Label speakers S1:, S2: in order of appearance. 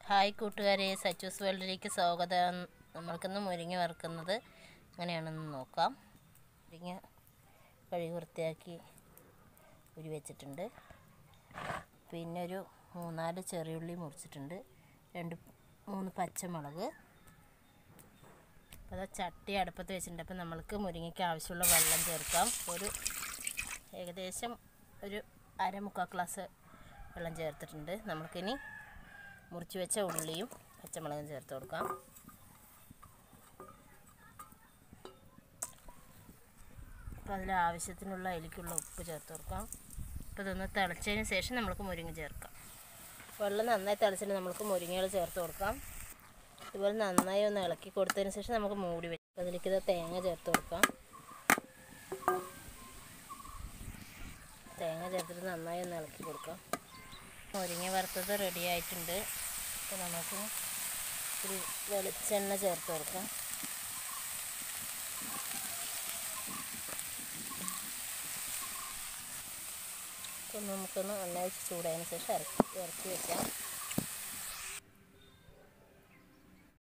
S1: hi കൂട്ടുകാരെ സച്ചൂസ് വേൾഡിലേക്ക് സ്വാഗതം നമ്മൾക്കിന്ന് മുരിങ്ങ വറുക്കുന്നത് എങ്ങനെയാണെന്ന് നോക്കാം മുരിങ്ങ കഴുകി വൃത്തിയാക്കി ഉരി വെച്ചിട്ടുണ്ട് പിന്നെ ഒരു മൂന്നാല് ചെറിയുള്ളി മുറിച്ചിട്ടുണ്ട് രണ്ട് മൂന്ന് പച്ചമുളക് അപ്പോൾ അത് ചട്ടി അടുപ്പത്ത് വെച്ചിട്ടുണ്ട് അപ്പോൾ നമ്മൾക്ക് മുരിങ്ങയ്ക്ക് ആവശ്യമുള്ള വെള്ളം ചേർക്കാം ഒരു ഏകദേശം ഒരു അരമുക്കാൽ ഗ്ലാസ് വെള്ളം ചേർത്തിട്ടുണ്ട് നമുക്കിനി മുറിച്ച് വെച്ച ഉള്ളിയും പച്ചമുളകും ചേർത്ത് കൊടുക്കാം അപ്പോൾ അതിൽ ആവശ്യത്തിനുള്ള അതിലേക്കുള്ള ഉപ്പ് ചേർത്ത് കൊടുക്കാം അപ്പോൾ ഇതൊന്ന് തിളച്ചതിന് ശേഷം നമുക്ക് മുരിങ്ങ ചേർക്കാം വെള്ളം നന്നായി തിളച്ചിട്ട് നമുക്ക് മുരിങ്ങകൾ ചേർത്ത് കൊടുക്കാം ഇതുപോലെ നന്നായി ഒന്ന് ഇളക്കി കൊടുത്തതിന് ശേഷം നമുക്ക് മൂടി വെക്കാം അതിലേക്ക് ഇത് തേങ്ങ ചേർത്ത് കൊടുക്കാം തേങ്ങ ചേർത്തിട്ട് നന്നായി ഒന്ന് ഇളക്കി കൊടുക്കാം മുരിങ്ങ വറുത്തത് റെഡി ആയിട്ടുണ്ട് അപ്പോൾ നമുക്ക് ഒരു വെളിച്ചെണ്ണ ചേർത്ത് കൊടുക്കാം അപ്പോൾ നമുക്കൊന്ന് എണ്ണ വെച്ച് ചൂടായതിന് ശേഷം ഇറക്കി ഇറക്കി വെക്കാം